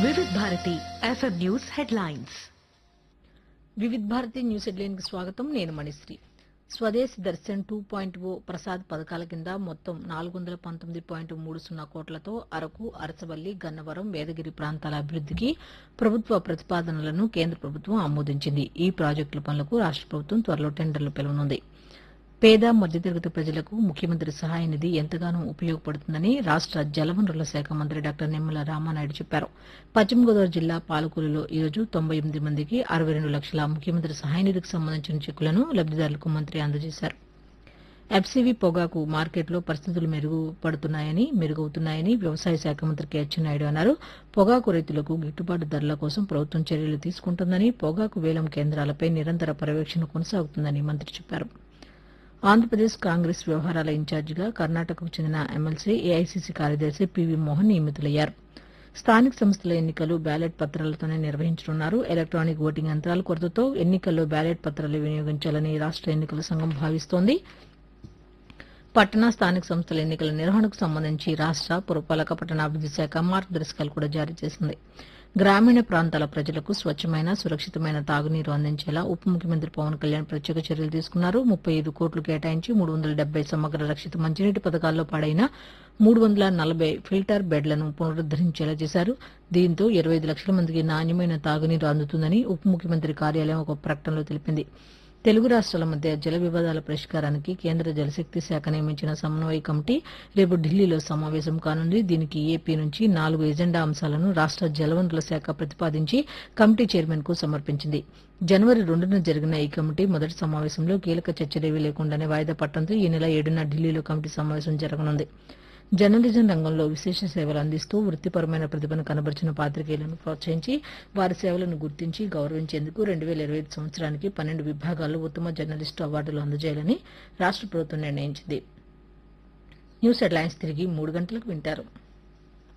వివిధ Bharati FM news headlines Vividh Bharati news headline కి స్వాగతం నేను Manishree Swadesh Darshan two point O Prasad పథకాల కింద మొత్తం నాలుగు వందల పంతొమ్మిది పాయింట్ మూడు సున్నా కోట్లతో అరకు అరసవల్లి గన్నవరం వేదగిరి ప్రాంతాల అభివృద్దికి ప్రభుత్వ ప్రతిపాదనలను కేంద్ర ప్రభుత్వం ఆమోదించింది ఈ ప్రాజెక్టుల పనులకు రాష్ట ప్రభుత్వం త్వరలో టెండర్లు పిలవనుంది పేద మధ్యతరగతి ప్రజలకు ముఖ్యమంత్రి సహాయ నిధి ఎంతగానో ఉపయోగపడుతుందని రాష్ట జలవనరుల శాఖ మంత్రి డాక్టర్ నిమ్మల రామానాయుడు చెప్పారు పశ్చిమ గోదావరి జిల్లా పాలకూరులో ఈ రోజు తొంభై ఎనిమిది మందికి అరవై రెండు లక్షల ముఖ్యమంత్రి సహాయ నిధికి సంబంధించిన చెక్కులను లబ్దిదారులకు మంత్రి అందజేశారు ఎఫ్సీవీ పొగాకు మార్కెట్లో పరిస్థితులు మెరుగుపడుతున్నాయని మెరుగవుతున్నాయని వ్యవసాయ శాఖ మంత్రి కె అచ్చెన్నాయుడు అన్నారు పొగాకు రైతులకు గిట్టుబాటు ధరల కోసం ప్రభుత్వం చర్యలు తీసుకుంటుందని పొగాకు వేలం కేంద్రాలపై నిరంతర పర్యవేక్షణ కొనసాగుతుందని మంత్రి చెప్పారు ఆంధ్రప్రదేశ్ కాంగ్రెస్ వ్యవహారాల ఇన్ఛార్జిగా కర్ణాటకకు చెందిన ఎమ్మెల్సీ ఏఐసీసీ కార్యదర్శి పివి మోహన్ నియమితులయ్యారు స్థానిక సంస్థల ఎన్నికలు బ్యాలెట్ పత్రాలతోనే నిర్వహించనున్నారు ఎలక్ట్రానిక్ ఓటింగ్ యంత్రాల కొరతతో ఎన్నికల్లో బ్యాలెట్ పత్రాలు వినియోగించాలని రాష్ట ఎన్నికల సంఘం భావిస్తోంది పట్టణ స్థానిక సంస్థల ఎన్నికల నిర్వహణకు సంబంధించి రాష్ట పురపాలక పట్టణాభివృద్ది శాఖ మార్గదర్శకాలు కూడా జారీ చేసింది గ్రామీణ ప్రాంతాల ప్రజలకు స్వచ్ఛమైన సురక్షితమైన తాగునీరు అందించేలా ఉప ముఖ్యమంత్రి పవన్ కళ్యాణ్ ప్రత్యేక చర్యలు తీసుకున్నారు ముప్పై ఐదు కోట్లు కేటాయించి మూడు వందల డెబ్బై సమగ్ర రక్షిత మంచినీటి పథకాల్లో పాడైన మూడు వందల నలభై ఫిల్టర్ బెడ్లను పునరుద్దరించేలా చేశారు దీంతో ఇరవై ఐదు లక్షల మందికి నాణ్యమైన తాగునీరు అందుతుందని ఉప ముఖ్యమంత్రి కార్యాలయం ఒక ప్రకటనలో తెలిపింది తెలుగు రాష్ట్రాల మధ్య జల వివాదాల పరిష్కారానికి కేంద్ర జలశక్తి శాఖ నియమించిన సమన్వయ కమిటీ రేపు ఢిల్లీలో సమావేశం కానుంది దీనికి ఏపీ నుంచి నాలుగు ఎజెండా అంశాలను రాష్ట జలవనరుల శాఖ ప్రతిపాదించి కమిటీ చైర్మన్ కు సమర్పించింది జనవరి రెండున జరిగిన ఈ కమిటీ మొదటి సమావేశంలో కీలక చర్చలేవీ లేకుండానే వాయిదా పట్టడంతో ఈ నెల ఏడున ఢిల్లీలో కమిటీ సమావేశం జరగనుంది జర్నలిజం రంగంలో విశేష సేవలు అందిస్తూ వృత్తిపరమైన ప్రతిభను కనబరిచిన పాత్రికేయులను ప్రోత్సహించి వారి సేవలను గుర్తించి గౌరవించేందుకు రెండు వేల ఇరవై ఐదు సంవత్సరానికి పన్నెండు విభాగాల్లో ఉత్తమ జర్నలిస్టు అవార్డులు అందజేయాలని రాష్ట ప్రభుత్వం నిర్ణయించింది న్యూస్ హెడ్లైన్స్ తిరిగి మూడు గంటలకు వింటారు